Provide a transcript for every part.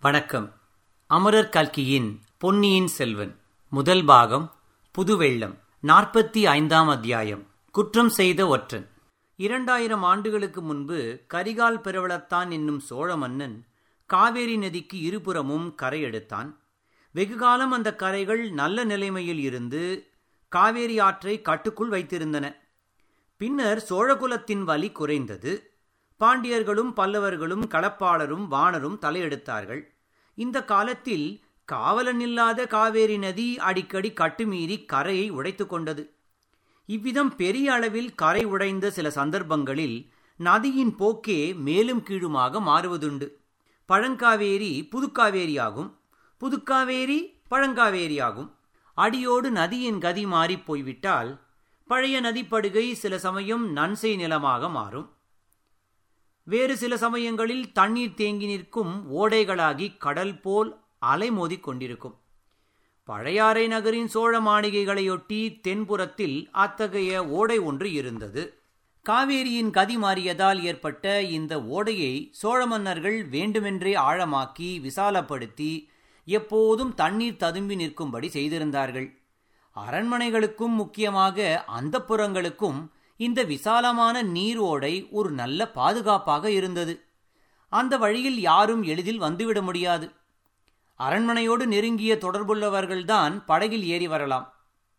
வணக்கம் அமரர் கல்கியின் பொன்னியின் செல்வன் முதல் பாகம் புதுவெள்ளம் நாற்பத்தி ஐந்தாம் அத்தியாயம் குற்றம் செய்த ஒற்றன் இரண்டாயிரம் ஆண்டுகளுக்கு முன்பு கரிகால் பெருவளத்தான் என்னும் சோழ மன்னன் காவேரி நதிக்கு இருபுறமும் கரை எடுத்தான் வெகுகாலம் அந்த கரைகள் நல்ல நிலைமையில் இருந்து காவேரி ஆற்றை கட்டுக்குள் வைத்திருந்தன பின்னர் சோழகுலத்தின் வலி குறைந்தது பாண்டியர்களும் பல்லவர்களும் களப்பாளரும் வாணரும் தலையெடுத்தார்கள் இந்த காலத்தில் காவலன் இல்லாத காவேரி நதி அடிக்கடி கட்டுமீறி கரையை உடைத்து கொண்டது இவ்விதம் பெரிய அளவில் கரை உடைந்த சில சந்தர்ப்பங்களில் நதியின் போக்கே மேலும் கீழுமாக மாறுவதுண்டு பழங்காவேரி புதுக்காவேரியாகும் புதுக்காவேரி பழங்காவேரியாகும் அடியோடு நதியின் கதி மாறிப் போய்விட்டால் பழைய நதிப்படுகை சில சமயம் நன்சை நிலமாக மாறும் வேறு சில சமயங்களில் தண்ணீர் தேங்கி நிற்கும் ஓடைகளாகி கடல் போல் அலைமோதிக் கொண்டிருக்கும் பழையாறை நகரின் சோழ மாளிகைகளையொட்டி தென்புறத்தில் அத்தகைய ஓடை ஒன்று இருந்தது காவேரியின் கதி மாறியதால் ஏற்பட்ட இந்த ஓடையை சோழ மன்னர்கள் வேண்டுமென்றே ஆழமாக்கி விசாலப்படுத்தி எப்போதும் தண்ணீர் ததும்பி நிற்கும்படி செய்திருந்தார்கள் அரண்மனைகளுக்கும் முக்கியமாக அந்தப்புறங்களுக்கும் இந்த விசாலமான நீர் ஓடை ஒரு நல்ல பாதுகாப்பாக இருந்தது அந்த வழியில் யாரும் எளிதில் வந்துவிட முடியாது அரண்மனையோடு நெருங்கிய தொடர்புள்ளவர்கள்தான் படகில் ஏறி வரலாம்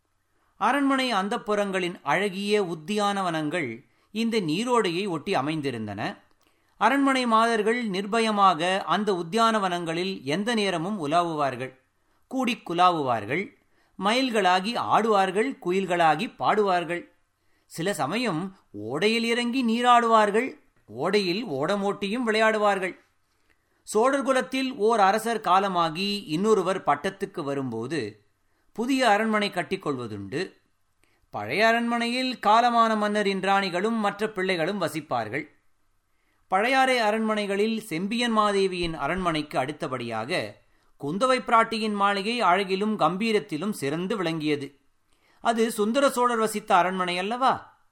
அரண்மனை அந்தப்புறங்களின் அழகிய உத்தியானவனங்கள் இந்த நீரோடையை ஒட்டி அமைந்திருந்தன அரண்மனை மாதர்கள் நிர்பயமாக அந்த உத்தியானவனங்களில் எந்த நேரமும் உலாவுவார்கள் கூடிக் குலாவுவார்கள் மயில்களாகி ஆடுவார்கள் குயில்களாகி பாடுவார்கள் சில சமயம் ஓடையில் இறங்கி நீராடுவார்கள் ஓடையில் ஓடமோட்டியும் விளையாடுவார்கள் சோழர் குலத்தில் ஓர் அரசர் காலமாகி இன்னொருவர் பட்டத்துக்கு வரும்போது புதிய அரண்மனை கட்டிக்கொள்வதுண்டு பழைய அரண்மனையில் காலமான மன்னரின் ராணிகளும் மற்ற பிள்ளைகளும் வசிப்பார்கள் பழையாறை அரண்மனைகளில் செம்பியன் மாதேவியின் அரண்மனைக்கு அடுத்தபடியாக குந்தவை பிராட்டியின் மாளிகை அழகிலும் கம்பீரத்திலும் சிறந்து விளங்கியது அது சுந்தர சோழர் வசித்த அரண்மனை அல்லவா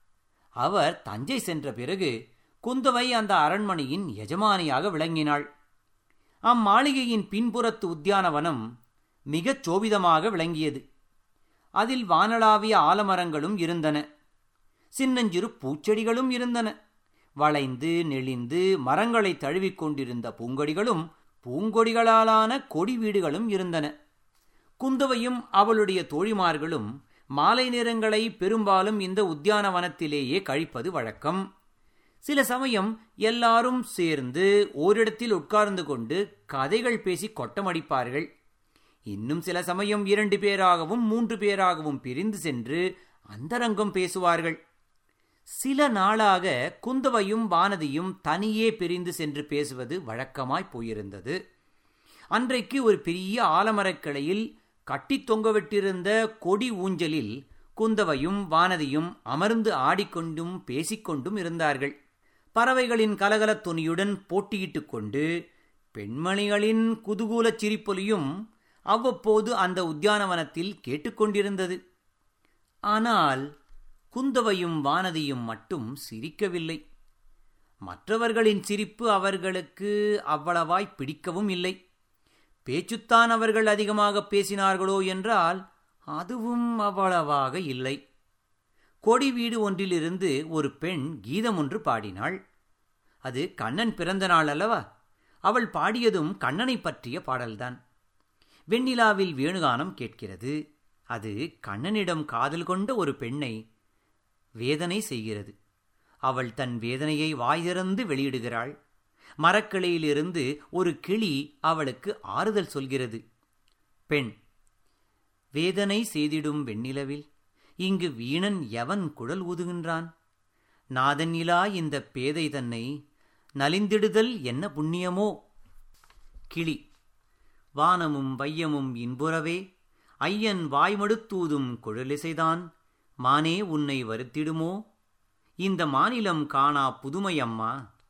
அவர் தஞ்சை சென்ற பிறகு குந்தவை அந்த அரண்மனையின் எஜமானியாக விளங்கினாள் அம்மாளிகையின் பின்புறத்து உத்தியானவனம் மிகச் சோபிதமாக விளங்கியது அதில் வானளாவிய ஆலமரங்களும் இருந்தன சின்னஞ்சிறு பூச்செடிகளும் இருந்தன வளைந்து நெளிந்து மரங்களை தழுவிக் கொண்டிருந்த பூங்கொடிகளும் பூங்கொடிகளாலான கொடி வீடுகளும் இருந்தன குந்தவையும் அவளுடைய தோழிமார்களும் மாலை நேரங்களை பெரும்பாலும் இந்த உத்தியானவனத்திலேயே கழிப்பது வழக்கம் சில சமயம் எல்லாரும் சேர்ந்து ஓரிடத்தில் உட்கார்ந்து கொண்டு கதைகள் பேசி கொட்டமடிப்பார்கள் இன்னும் சில சமயம் இரண்டு பேராகவும் மூன்று பேராகவும் பிரிந்து சென்று அந்தரங்கம் பேசுவார்கள் சில நாளாக குந்தவையும் வானதியும் தனியே பிரிந்து சென்று பேசுவது வழக்கமாய் போயிருந்தது அன்றைக்கு ஒரு பெரிய ஆலமரக் கிளையில் கட்டித் தொங்கவிட்டிருந்த கொடி ஊஞ்சலில் குந்தவையும் வானதியும் அமர்ந்து ஆடிக்கொண்டும் பேசிக்கொண்டும் இருந்தார்கள் பறவைகளின் கலகலத் துணியுடன் போட்டியிட்டுக் கொண்டு பெண்மணிகளின் குதூகூலச் சிரிப்பொலியும் அவ்வப்போது அந்த உத்தியானவனத்தில் கேட்டுக்கொண்டிருந்தது ஆனால் குந்தவையும் வானதியும் மட்டும் சிரிக்கவில்லை மற்றவர்களின் சிரிப்பு அவர்களுக்கு அவ்வளவாய் பிடிக்கவும் இல்லை பேச்சுத்தான் அவர்கள் அதிகமாக பேசினார்களோ என்றால் அதுவும் அவ்வளவாக இல்லை கொடி வீடு ஒன்றிலிருந்து ஒரு பெண் கீதம் ஒன்று பாடினாள் அது கண்ணன் பிறந்த நாள் அல்லவா அவள் பாடியதும் கண்ணனை பற்றிய பாடல்தான் வெண்ணிலாவில் வேணுகானம் கேட்கிறது அது கண்ணனிடம் காதல் கொண்ட ஒரு பெண்ணை வேதனை செய்கிறது அவள் தன் வேதனையை வாய்திறந்து வெளியிடுகிறாள் மரக்கிளையிலிருந்து ஒரு கிளி அவளுக்கு ஆறுதல் சொல்கிறது பெண் வேதனை செய்திடும் வெண்ணிலவில் இங்கு வீணன் எவன் குழல் ஊதுகின்றான் நாதன்னிலா இந்த பேதை தன்னை நலிந்திடுதல் என்ன புண்ணியமோ கிளி வானமும் வையமும் இன்புறவே ஐயன் வாய்மடுத்தூதும் குழலிசைதான் மானே உன்னை வருத்திடுமோ இந்த மாநிலம் காணா புதுமையம்மா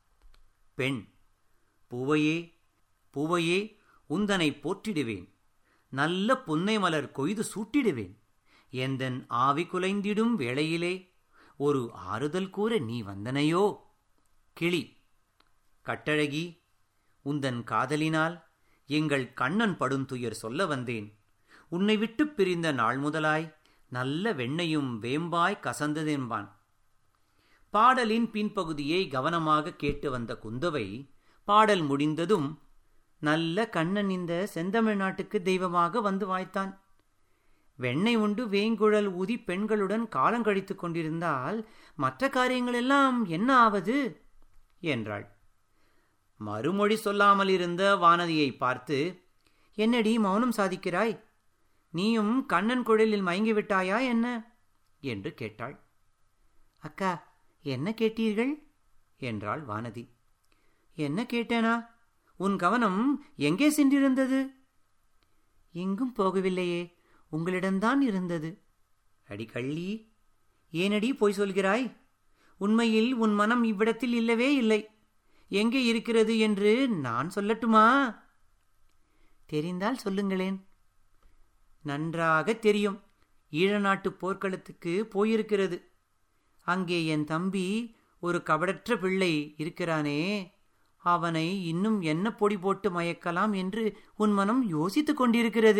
பெண் பூவையே பூவையே உந்தனை போற்றிடுவேன் நல்ல புன்னை மலர் கொய்து சூட்டிடுவேன் எந்தன் ஆவி குலைந்திடும் வேளையிலே ஒரு ஆறுதல் கூற நீ வந்தனையோ கிளி கட்டழகி உந்தன் காதலினால் எங்கள் கண்ணன் படும் துயர் சொல்ல வந்தேன் உன்னை விட்டுப் பிரிந்த நாள் முதலாய் நல்ல வெண்ணையும் வேம்பாய் கசந்ததென்பான் பாடலின் பின்பகுதியை கவனமாக கேட்டு வந்த குந்தவை பாடல் முடிந்ததும் நல்ல கண்ணன் இந்த செந்தமிழ் நாட்டுக்கு தெய்வமாக வந்து வாய்த்தான் வெண்ணெய் உண்டு வேங்குழல் ஊதி பெண்களுடன் காலங்கழித்துக் கொண்டிருந்தால் மற்ற காரியங்கள் எல்லாம் என்ன ஆவது என்றாள் மறுமொழி சொல்லாமல் இருந்த வானதியை பார்த்து என்னடி மௌனம் சாதிக்கிறாய் நீயும் கண்ணன் குழலில் மயங்கிவிட்டாயா என்ன என்று கேட்டாள் அக்கா என்ன கேட்டீர்கள் என்றாள் வானதி என்ன கேட்டேனா உன் கவனம் எங்கே சென்றிருந்தது எங்கும் போகவில்லையே உங்களிடம்தான் இருந்தது அடி கள்ளி ஏனடி பொய் சொல்கிறாய் உண்மையில் உன் மனம் இவ்விடத்தில் இல்லவே இல்லை எங்கே இருக்கிறது என்று நான் சொல்லட்டுமா தெரிந்தால் சொல்லுங்களேன் நன்றாக தெரியும் ஈழ நாட்டு போர்க்களத்துக்கு போயிருக்கிறது அங்கே என் தம்பி ஒரு கபடற்ற பிள்ளை இருக்கிறானே அவனை இன்னும் என்ன பொடி போட்டு மயக்கலாம் என்று உன் மனம் யோசித்துக் கொண்டிருக்கிறது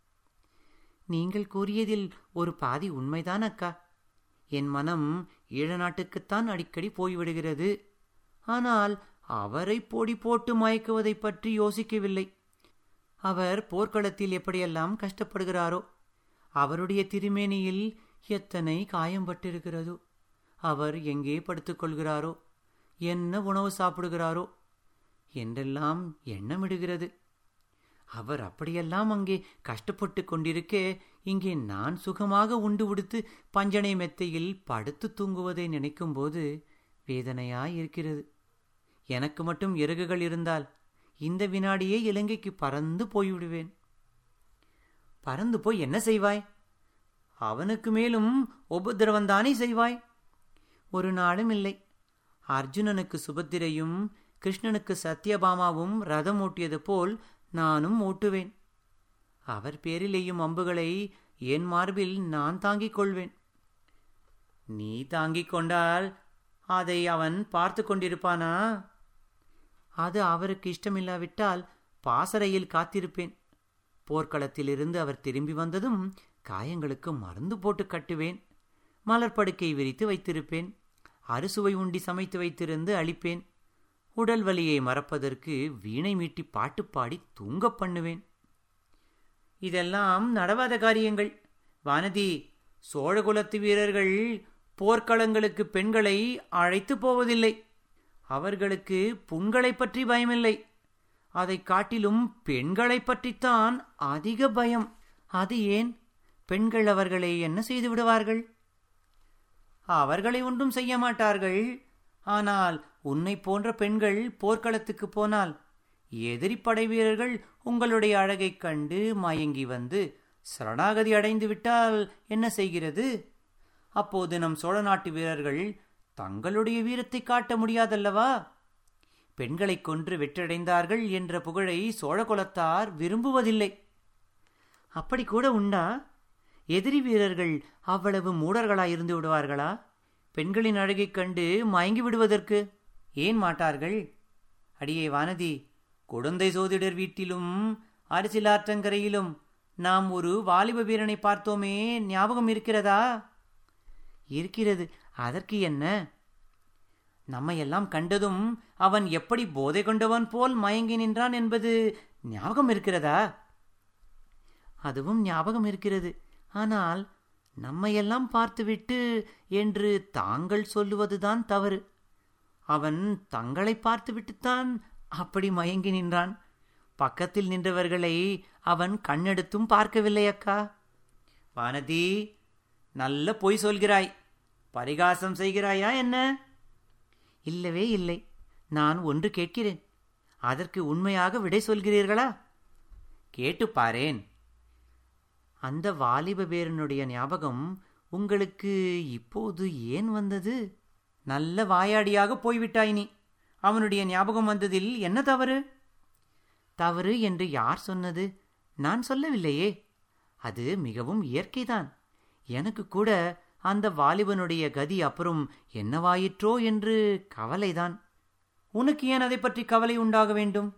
நீங்கள் கூறியதில் ஒரு பாதி உண்மைதான் அக்கா என் மனம் ஈழ நாட்டுக்குத்தான் அடிக்கடி போய்விடுகிறது ஆனால் அவரை பொடி போட்டு மயக்குவதைப் பற்றி யோசிக்கவில்லை அவர் போர்க்களத்தில் எப்படியெல்லாம் கஷ்டப்படுகிறாரோ அவருடைய திருமேனியில் எத்தனை காயம் பட்டிருக்கிறதோ அவர் எங்கே படுத்துக்கொள்கிறாரோ என்ன உணவு சாப்பிடுகிறாரோ என்றெல்லாம் எண்ணமிடுகிறது அவர் அப்படியெல்லாம் அங்கே கஷ்டப்பட்டு கொண்டிருக்க இங்கே நான் சுகமாக உண்டு உடுத்து பஞ்சனை மெத்தையில் படுத்து தூங்குவதை நினைக்கும்போது வேதனையாயிருக்கிறது எனக்கு மட்டும் இறகுகள் இருந்தால் இந்த வினாடியே இலங்கைக்கு பறந்து போய்விடுவேன் பறந்து போய் என்ன செய்வாய் அவனுக்கு மேலும் உபதிரவந்தானே செய்வாய் ஒரு நாளும் இல்லை அர்ஜுனனுக்கு சுபத்திரையும் கிருஷ்ணனுக்கு சத்யபாமாவும் ரதம் ஓட்டியது போல் நானும் ஓட்டுவேன் அவர் பேரில் எய்யும் அம்புகளை என் மார்பில் நான் தாங்கிக் கொள்வேன் நீ தாங்கிக் கொண்டால் அதை அவன் பார்த்து கொண்டிருப்பானா அது அவருக்கு இஷ்டமில்லாவிட்டால் பாசறையில் காத்திருப்பேன் போர்க்களத்திலிருந்து அவர் திரும்பி வந்ததும் காயங்களுக்கு மருந்து போட்டு கட்டுவேன் மலர்படுக்கை விரித்து வைத்திருப்பேன் அறுசுவை உண்டி சமைத்து வைத்திருந்து அளிப்பேன் உடல் வலியை மறப்பதற்கு வீணை மீட்டி பாட்டு பாடி தூங்க பண்ணுவேன் இதெல்லாம் நடவாத காரியங்கள் வானதி சோழகுலத்து வீரர்கள் போர்க்களங்களுக்கு பெண்களை அழைத்து போவதில்லை அவர்களுக்கு புண்களை பற்றி பயமில்லை அதை காட்டிலும் பெண்களை பற்றித்தான் அதிக பயம் அது ஏன் பெண்கள் அவர்களை என்ன செய்து விடுவார்கள் அவர்களை ஒன்றும் செய்ய மாட்டார்கள் ஆனால் உன்னை போன்ற பெண்கள் போர்க்களத்துக்கு போனால் எதிரி படை வீரர்கள் உங்களுடைய அழகைக் கண்டு மயங்கி வந்து சரணாகதி அடைந்து விட்டால் என்ன செய்கிறது அப்போது நம் சோழ நாட்டு வீரர்கள் தங்களுடைய வீரத்தை காட்ட முடியாதல்லவா பெண்களைக் கொன்று வெற்றடைந்தார்கள் என்ற புகழை சோழகுலத்தார் விரும்புவதில்லை அப்படி கூட உண்டா எதிரி வீரர்கள் அவ்வளவு மூடர்களாயிருந்து விடுவார்களா பெண்களின் அழகைக் கண்டு மயங்கி விடுவதற்கு ஏன் மாட்டார்கள் அடியே வானதி குழந்தை சோதிடர் வீட்டிலும் அரசியலாற்றங்கரையிலும் நாம் ஒரு வாலிப வீரனை பார்த்தோமே ஞாபகம் இருக்கிறதா இருக்கிறது அதற்கு என்ன நம்மையெல்லாம் கண்டதும் அவன் எப்படி போதை கொண்டவன் போல் மயங்கி நின்றான் என்பது ஞாபகம் இருக்கிறதா அதுவும் ஞாபகம் இருக்கிறது ஆனால் நம்மையெல்லாம் பார்த்துவிட்டு என்று தாங்கள் சொல்லுவதுதான் தவறு அவன் தங்களை பார்த்துவிட்டுத்தான் அப்படி மயங்கி நின்றான் பக்கத்தில் நின்றவர்களை அவன் கண்ணெடுத்தும் பார்க்கவில்லை அக்கா வானதி நல்ல பொய் சொல்கிறாய் பரிகாசம் செய்கிறாயா என்ன இல்லவே இல்லை நான் ஒன்று கேட்கிறேன் அதற்கு உண்மையாக விடை சொல்கிறீர்களா கேட்டு பாரேன் அந்த வாலிப பேரனுடைய ஞாபகம் உங்களுக்கு இப்போது ஏன் வந்தது நல்ல வாயாடியாக போய்விட்டாய் நீ அவனுடைய ஞாபகம் வந்ததில் என்ன தவறு தவறு என்று யார் சொன்னது நான் சொல்லவில்லையே அது மிகவும் இயற்கைதான் எனக்கு கூட அந்த வாலிபனுடைய கதி அப்புறம் என்னவாயிற்றோ என்று கவலைதான் உனக்கு ஏன் அதை பற்றி கவலை உண்டாக வேண்டும்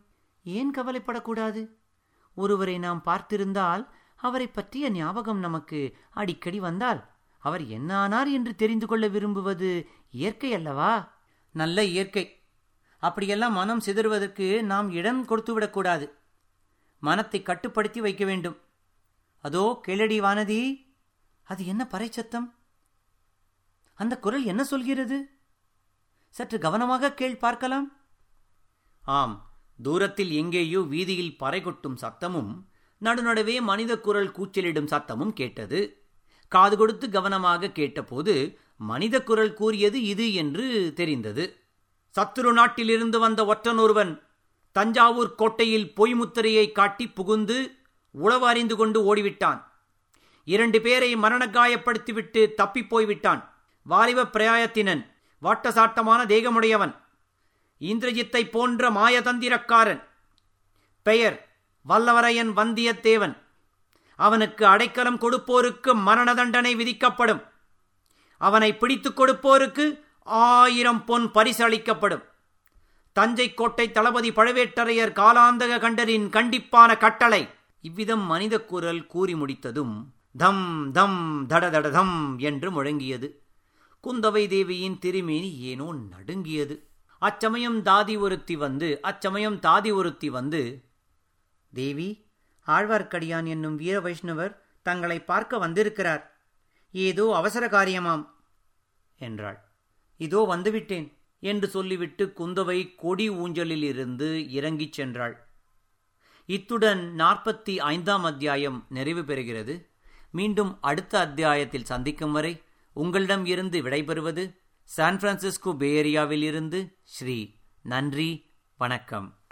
ஏன் கவலைப்படக்கூடாது ஒருவரை நாம் பார்த்திருந்தால் அவரை பற்றிய ஞாபகம் நமக்கு அடிக்கடி வந்தால் அவர் என்ன ஆனார் என்று தெரிந்து கொள்ள விரும்புவது இயற்கை அல்லவா நல்ல இயற்கை அப்படியெல்லாம் மனம் சிதறுவதற்கு நாம் இடம் கொடுத்துவிடக்கூடாது மனத்தை கட்டுப்படுத்தி வைக்க வேண்டும் அதோ கேளடி வானதி அது என்ன பறைச்சத்தம் அந்த குரல் என்ன சொல்கிறது சற்று கவனமாக கேள் பார்க்கலாம் ஆம் தூரத்தில் எங்கேயோ வீதியில் பறை கொட்டும் சத்தமும் நடுநடுவே மனித குரல் கூச்சலிடும் சத்தமும் கேட்டது காது கொடுத்து கவனமாக கேட்டபோது மனித குரல் கூறியது இது என்று தெரிந்தது சத்துரு நாட்டிலிருந்து வந்த ஒற்றன் ஒருவன் தஞ்சாவூர் கோட்டையில் பொய் முத்திரையை காட்டி புகுந்து உளவு அறிந்து கொண்டு ஓடிவிட்டான் இரண்டு பேரை மரணகாயப்படுத்திவிட்டு தப்பிப் போய்விட்டான் வாலிப பிரயாயத்தினன் வாட்டசாட்டமான தேகமுடையவன் இந்திரஜித்தை போன்ற மாயதந்திரக்காரன் பெயர் வல்லவரையன் வந்தியத்தேவன் அவனுக்கு அடைக்கலம் கொடுப்போருக்கு மரண தண்டனை விதிக்கப்படும் அவனை பிடித்துக் கொடுப்போருக்கு ஆயிரம் பொன் பரிசளிக்கப்படும் தஞ்சை கோட்டை தளபதி பழவேட்டரையர் காலாந்தக கண்டரின் கண்டிப்பான கட்டளை இவ்விதம் மனித குரல் கூறி முடித்ததும் தம் தம் தட தட தம் என்று முழங்கியது குந்தவை தேவியின் திருமேனி ஏனோ நடுங்கியது அச்சமயம் தாதி ஒருத்தி வந்து அச்சமயம் தாதி ஒருத்தி வந்து தேவி ஆழ்வார்க்கடியான் என்னும் வீர வைஷ்ணவர் தங்களை பார்க்க வந்திருக்கிறார் ஏதோ அவசர காரியமாம் என்றாள் இதோ வந்துவிட்டேன் என்று சொல்லிவிட்டு குந்தவை கொடி ஊஞ்சலில் இருந்து இறங்கிச் சென்றாள் இத்துடன் நாற்பத்தி ஐந்தாம் அத்தியாயம் நிறைவு பெறுகிறது மீண்டும் அடுத்த அத்தியாயத்தில் சந்திக்கும் வரை உங்களிடம் இருந்து விடைபெறுவது சான் பிரான்சிஸ்கோ பேரியாவில் இருந்து ஸ்ரீ நன்றி வணக்கம்